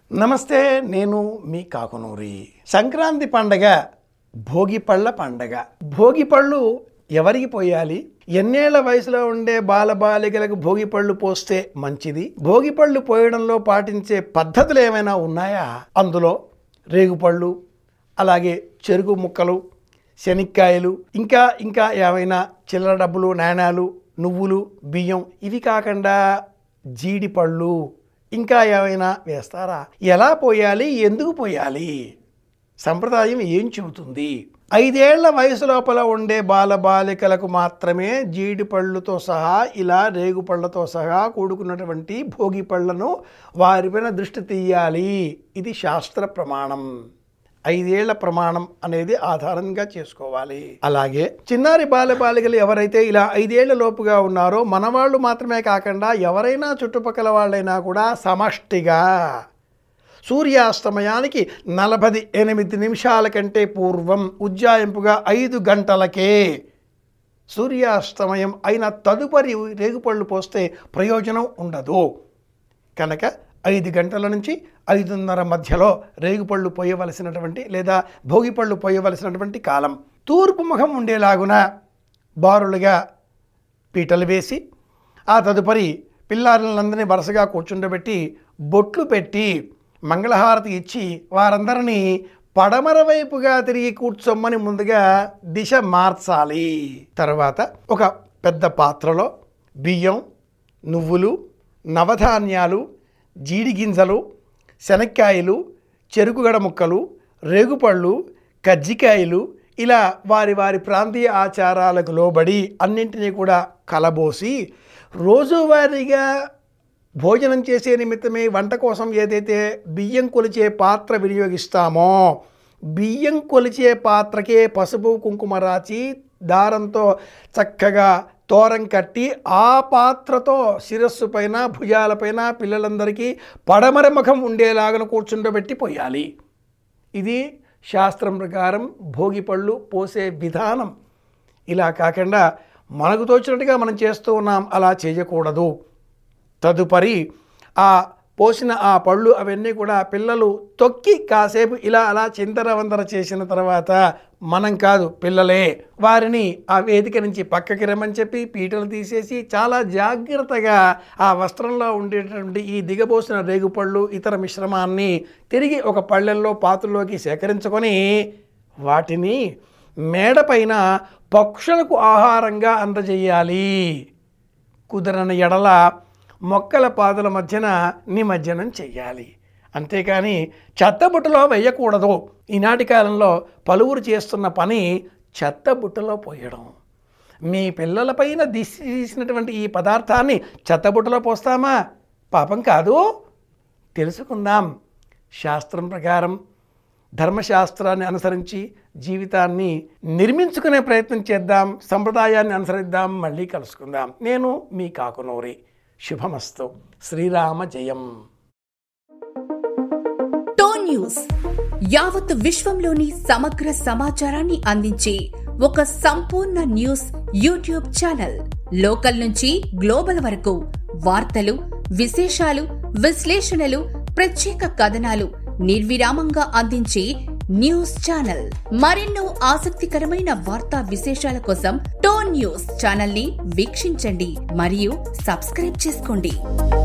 నమస్తే నేను మీ కాకునూరి సంక్రాంతి పండగ భోగి పళ్ళ పండగ భోగి పళ్ళు ఎవరికి పోయాలి ఎన్నేళ్ల వయసులో ఉండే బాలబాలికలకు భోగి పళ్ళు పోస్తే మంచిది భోగి పళ్ళు పోయడంలో పాటించే పద్ధతులు ఏమైనా ఉన్నాయా అందులో రేగుపళ్ళు అలాగే చెరుకు ముక్కలు శనక్కాయలు ఇంకా ఇంకా ఏమైనా చిల్లర డబ్బులు నాణాలు నువ్వులు బియ్యం ఇవి కాకుండా జీడిపళ్ళు ఇంకా ఏమైనా వేస్తారా ఎలా పోయాలి ఎందుకు పోయాలి సంప్రదాయం ఏం చెబుతుంది ఐదేళ్ల వయసు లోపల ఉండే బాలబాలికలకు మాత్రమే జీడి పళ్ళుతో సహా ఇలా రేగు పళ్ళతో సహా కూడుకున్నటువంటి భోగి పళ్ళను వారిపైన దృష్టి తీయాలి ఇది శాస్త్ర ప్రమాణం ఐదేళ్ల ప్రమాణం అనేది ఆధారంగా చేసుకోవాలి అలాగే చిన్నారి బాలబాలికలు ఎవరైతే ఇలా ఐదేళ్ల లోపుగా ఉన్నారో మనవాళ్ళు మాత్రమే కాకుండా ఎవరైనా చుట్టుపక్కల వాళ్ళైనా కూడా సమష్టిగా సూర్యాస్తమయానికి నలభై ఎనిమిది నిమిషాల కంటే పూర్వం ఉజ్జాయింపుగా ఐదు గంటలకే సూర్యాస్తమయం అయిన తదుపరి రేగుపళ్ళు పోస్తే ప్రయోజనం ఉండదు కనుక ఐదు గంటల నుంచి ఐదున్నర మధ్యలో రేగుపళ్ళు పోయవలసినటువంటి లేదా భోగిపళ్ళు పోయవలసినటువంటి కాలం తూర్పు ముఖం ఉండేలాగున బారులుగా పీటలు వేసి ఆ తదుపరి పిల్లారులందరినీ వరుసగా కూర్చుండబెట్టి బొట్లు పెట్టి మంగళహారతి ఇచ్చి వారందరినీ పడమర వైపుగా తిరిగి కూర్చోమ్మని ముందుగా దిశ మార్చాలి తర్వాత ఒక పెద్ద పాత్రలో బియ్యం నువ్వులు నవధాన్యాలు జీడి గింజలు శనక్కాయలు చెరుకుగడ ముక్కలు రేగుపళ్ళు కజ్జికాయలు ఇలా వారి వారి ప్రాంతీయ ఆచారాలకు లోబడి అన్నింటినీ కూడా కలబోసి రోజువారీగా భోజనం చేసే నిమిత్తమే వంట కోసం ఏదైతే బియ్యం కొలిచే పాత్ర వినియోగిస్తామో బియ్యం కొలిచే పాత్రకే పసుపు కుంకుమ రాచి దారంతో చక్కగా తోరం కట్టి ఆ పాత్రతో శిరస్సు పైన భుజాలపైన పిల్లలందరికీ పడమర ముఖం ఉండేలాగా కూర్చుండబెట్టి పోయాలి ఇది శాస్త్రం ప్రకారం భోగి పళ్ళు పోసే విధానం ఇలా కాకుండా మనకు తోచినట్టుగా మనం చేస్తూ ఉన్నాం అలా చేయకూడదు తదుపరి ఆ పోసిన ఆ పళ్ళు అవన్నీ కూడా పిల్లలు తొక్కి కాసేపు ఇలా అలా చింతర వందర చేసిన తర్వాత మనం కాదు పిల్లలే వారిని ఆ వేదిక నుంచి పక్కకి రమ్మని చెప్పి పీటలు తీసేసి చాలా జాగ్రత్తగా ఆ వస్త్రంలో ఉండేటటువంటి ఈ దిగబోసిన రేగుపళ్ళు ఇతర మిశ్రమాన్ని తిరిగి ఒక పళ్ళెల్లో పాత్రలోకి సేకరించుకొని వాటిని మేడపైన పక్షులకు ఆహారంగా అందజేయాలి కుదరని ఎడల మొక్కల పాదుల మధ్యన నిమజ్జనం చెయ్యాలి అంతేకాని చెత్తబుట్టలో వేయకూడదు ఈనాటి కాలంలో పలువురు చేస్తున్న పని చెత్తబుట్టలో పోయడం మీ పిల్లలపైన దిశ తీసినటువంటి ఈ పదార్థాన్ని చెత్తబుట్టలో పోస్తామా పాపం కాదు తెలుసుకుందాం శాస్త్రం ప్రకారం ధర్మశాస్త్రాన్ని అనుసరించి జీవితాన్ని నిర్మించుకునే ప్రయత్నం చేద్దాం సంప్రదాయాన్ని అనుసరిద్దాం మళ్ళీ కలుసుకుందాం నేను మీ కాకునూరి శుభమస్తు శ్రీరామ జయం టోన్ న్యూస్ యావత్ విశ్వంలోని సమగ్ర సమాచారాన్ని అందించే ఒక సంపూర్ణ న్యూస్ యూట్యూబ్ ఛానల్ లోకల్ నుంచి గ్లోబల్ వరకు వార్తలు విశేషాలు విశ్లేషణలు ప్రత్యేక కథనాలు నిర్విరామంగా అందించే న్యూస్ ఛానల్ మరెన్నో ఆసక్తికరమైన వార్తా విశేషాల కోసం టోన్ న్యూస్ ఛానల్ ని వీక్షించండి మరియు సబ్స్క్రైబ్ చేసుకోండి